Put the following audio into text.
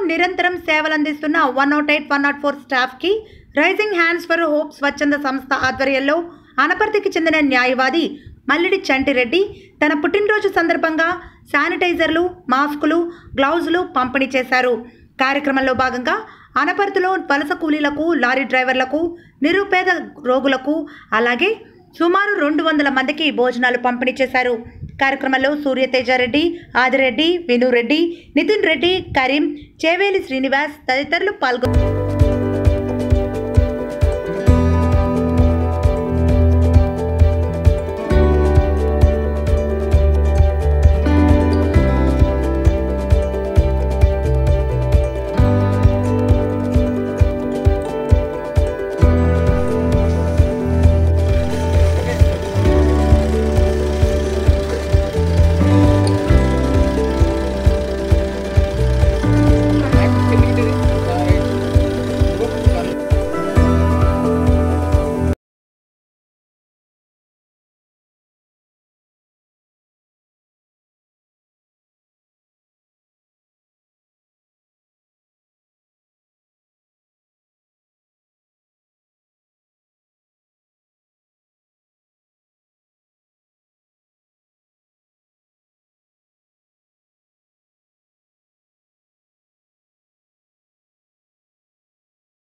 నిరంతరం సేవలందిస్తున్న one nought eight one nought four స్టాఫ్కి రైజింగ్ హ్యాండ్స్ ఫర్ హోప్ స్వచ్ఛంద సంస్థ ఆధ్వర్యంలో అనపర్తికి చెందిన న్యాయవాది మల్లిడి చంటిరెడ్డి తన పుట్టినరోజు సందర్భంగా శానిటైజర్లు మాస్కులు గ్లౌజులు పంపిణీ చేశారు కార్యక్రమంలో భాగంగా అనపర్తిలో వలస కూలీలకు లారీ డ్రైవర్లకు నిరుపేద రోగులకు అలాగే సుమారు రెండు వందల మందికి భోజనాలు పంపిణీ చేశారు కార్యక్రమంలో సూర్యతేజారెడ్డి ఆదిరెడ్డి వినురెడ్డి నితిన్ రెడ్డి కరీం చేవేలి శ్రీనివాస్ తదితరులు పాల్గొన్నారు